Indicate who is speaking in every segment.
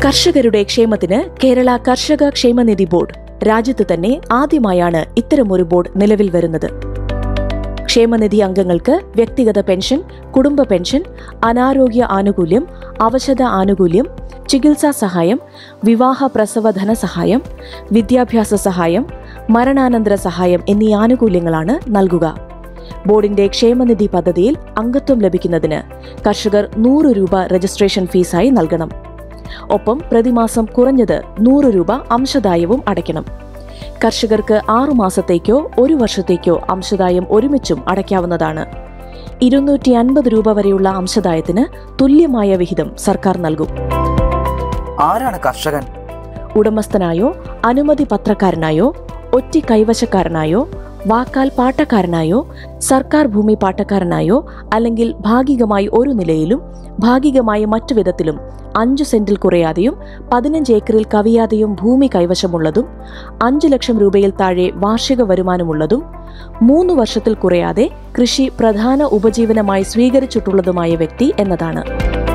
Speaker 1: കർഷകരുടെ ക്ഷേമത്തിന് കേരള കർഷക ക്ഷേമനിധി ബോർഡ് രാജ്യത്ത് തന്നെ ആദ്യമായാണ് ഇത്തരമൊരു ബോർഡ് നിലവിൽ വരുന്നത് ക്ഷേമനിധി അംഗങ്ങൾക്ക് വ്യക്തിഗത പെൻഷൻ കുടുംബ പെൻഷൻ അനാരോഗ്യ ആനുകൂല്യം അവശത ആനുകൂല്യം ചികിത്സാ സഹായം വിവാഹ പ്രസവ ധനസഹായം വിദ്യാഭ്യാസ സഹായം മരണാനന്തര സഹായം എന്നീ ആനുകൂല്യങ്ങളാണ് നൽകുക ബോർഡിന്റെ ക്ഷേമനിധി പദ്ധതിയിൽ അംഗത്വം ലഭിക്കുന്നതിന് കർഷകർ നൂറ് രൂപ രജിസ്ട്രേഷൻ ഫീസായി നൽകണം ഒപ്പം പ്രതിമാസം കുറഞ്ഞത് നൂറ് രൂപ അംശദായവും അടയ്ക്കണം കർഷകർക്ക് ആറു മാസത്തേക്കോ ഒരു വർഷത്തേക്കോ അംശദായം ഒരുമിച്ചും അടയ്ക്കാവുന്നതാണ് ഇരുന്നൂറ്റി അൻപത് രൂപ വരെയുള്ള അംശദായത്തിന് തുല്യമായ വിഹിതം സർക്കാർ നൽകും
Speaker 2: ആരാണ് കർഷകൻ
Speaker 1: ഉടമസ്ഥനായോ അനുമതി പത്രക്കാരനായോ ഒറ്റ കൈവശക്കാരനായോ വാക്കാൽ പാട്ടക്കാരനായോ സർക്കാർ ഭൂമി പാട്ടക്കാരനായോ അല്ലെങ്കിൽ ഭാഗികമായി ഒരു നിലയിലും ഭാഗികമായി മറ്റു വിധത്തിലും അഞ്ചു സെന്റിൽ കുറയാതെയും പതിനഞ്ച് ഏക്കറിൽ കവിയാതെയും ഭൂമി കൈവശമുള്ളതും അഞ്ചു ലക്ഷം രൂപയിൽ താഴെ വാർഷിക വരുമാനമുള്ളതും മൂന്ന് വർഷത്തിൽ കുറയാതെ കൃഷി പ്രധാന ഉപജീവനമായി സ്വീകരിച്ചിട്ടുള്ളതുമായ വ്യക്തി എന്നതാണ്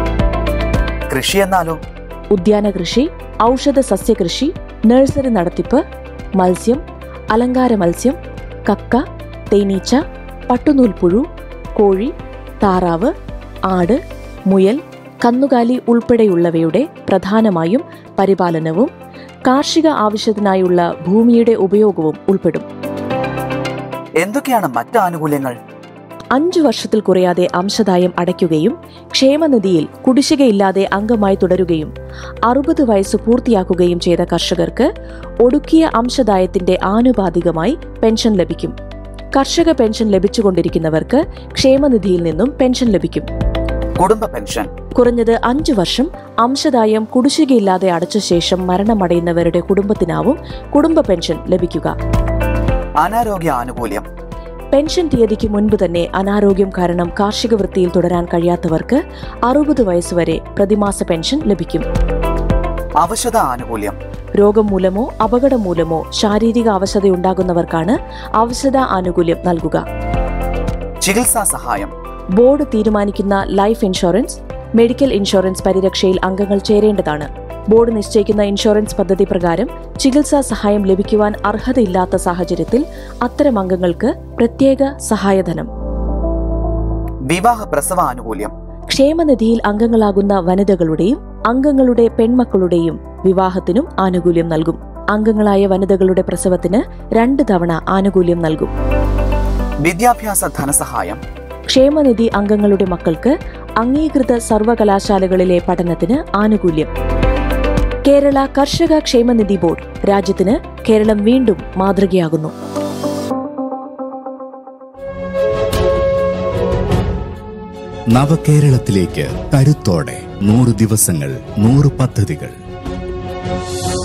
Speaker 2: കൃഷി എന്നാലോ
Speaker 1: ഉദ്യാന കൃഷി ഔഷധ സസ്യകൃഷി നഴ്സറി നടത്തിപ്പ് മത്സ്യം അലങ്കാര മത്സ്യം കക്ക തേനീച്ച പട്ടുനൂൽപ്പുഴു കോഴി താറാവ് ആട് മുയൽ കന്നുകാലി ഉൾപ്പെടെയുള്ളവയുടെ പ്രധാനമായും പരിപാലനവും കാർഷിക ആവശ്യത്തിനായുള്ള ഭൂമിയുടെ ഉപയോഗവും ഉൾപ്പെടും
Speaker 2: എന്തൊക്കെയാണ് മറ്റ് ആനുകൂല്യങ്ങൾ
Speaker 1: അഞ്ചു വർഷത്തിൽ കുറയാതെ അംശദായം അടയ്ക്കുകയും ക്ഷേമനിധിയിൽ കുടിശ്ശികയില്ലാതെ അംഗമായി തുടരുകയും അറുപത് വയസ്സ് പൂർത്തിയാക്കുകയും ചെയ്ത കർഷകർക്ക് ഒടുക്കിയ അംശദായത്തിന്റെ ആനുപാതികമായി പെൻഷൻ ലഭിക്കും കർഷക പെൻഷൻ ലഭിച്ചുകൊണ്ടിരിക്കുന്നവർക്ക് ക്ഷേമനിധിയിൽ നിന്നും പെൻഷൻ ലഭിക്കും
Speaker 2: കുടുംബ പെൻഷൻ
Speaker 1: കുറഞ്ഞത് അഞ്ചു വർഷം അംശദായം കുടിശ്ശികയില്ലാതെ അടച്ച ശേഷം മരണമടയുന്നവരുടെ കുടുംബത്തിനാവും കുടുംബ പെൻഷൻ ലഭിക്കുക
Speaker 2: അനാരോഗ്യ ആനുകൂല്യം
Speaker 1: പെൻഷൻ തീയതിക്ക് മുൻപ് തന്നെ അനാരോഗ്യം കാരണം കാർഷിക വൃത്തിയിൽ തുടരാൻ കഴിയാത്തവർക്ക് അറുപത് വയസ്സുവരെ പ്രതിമാസ പെൻഷൻ ലഭിക്കും
Speaker 2: അവശത ആനുകൂല്യം
Speaker 1: രോഗം മൂലമോ അപകടം മൂലമോ ശാരീരിക അവശതയുണ്ടാകുന്നവർക്കാണ് അവശത ആനുകൂല്യം നൽകുക
Speaker 2: ചികിത്സാ സഹായം
Speaker 1: ബോർഡ് തീരുമാനിക്കുന്ന ലൈഫ് ഇൻഷുറൻസ് മെഡിക്കൽ ഇൻഷുറൻസ് പരിരക്ഷയിൽ അംഗങ്ങൾ ചേരേണ്ടതാണ് ബോർഡ് നിശ്ചയിക്കുന്ന ഇൻഷുറൻസ് പദ്ധതി പ്രകാരം ചികിത്സാ സഹായം ലഭിക്കുവാൻ അർഹതയില്ലാത്ത സാഹചര്യത്തിൽ അത്തരം അംഗങ്ങൾക്ക് പ്രത്യേക സഹായധനം
Speaker 2: വിവാഹ പ്രസവ ആനുകൂല്യം
Speaker 1: ക്ഷേമനിധിയിൽ അംഗങ്ങളാകുന്ന വനിതകളുടെയും അംഗങ്ങളുടെ പെൺമക്കളുടെയും വിവാഹത്തിനും ആനുകൂല്യം നൽകും അംഗങ്ങളായ വനിതകളുടെ പ്രസവത്തിന് രണ്ട് തവണ ആനുകൂല്യം നൽകും
Speaker 2: വിദ്യാഭ്യാസ ധനസഹായം
Speaker 1: ക്ഷേമനിധി അംഗങ്ങളുടെ മക്കൾക്ക് അംഗീകൃത സർവകലാശാലകളിലെ പഠനത്തിന് ആനുകൂല്യം കേരള കർഷക ക്ഷേമനിധി ബോർഡ് രാജ്യത്തിന് കേരളം വീണ്ടും മാതൃകയാകുന്നു
Speaker 3: നവകേരളത്തിലേക്ക് കരുത്തോടെ നൂറ് ദിവസങ്ങൾ നൂറ് പദ്ധതികൾ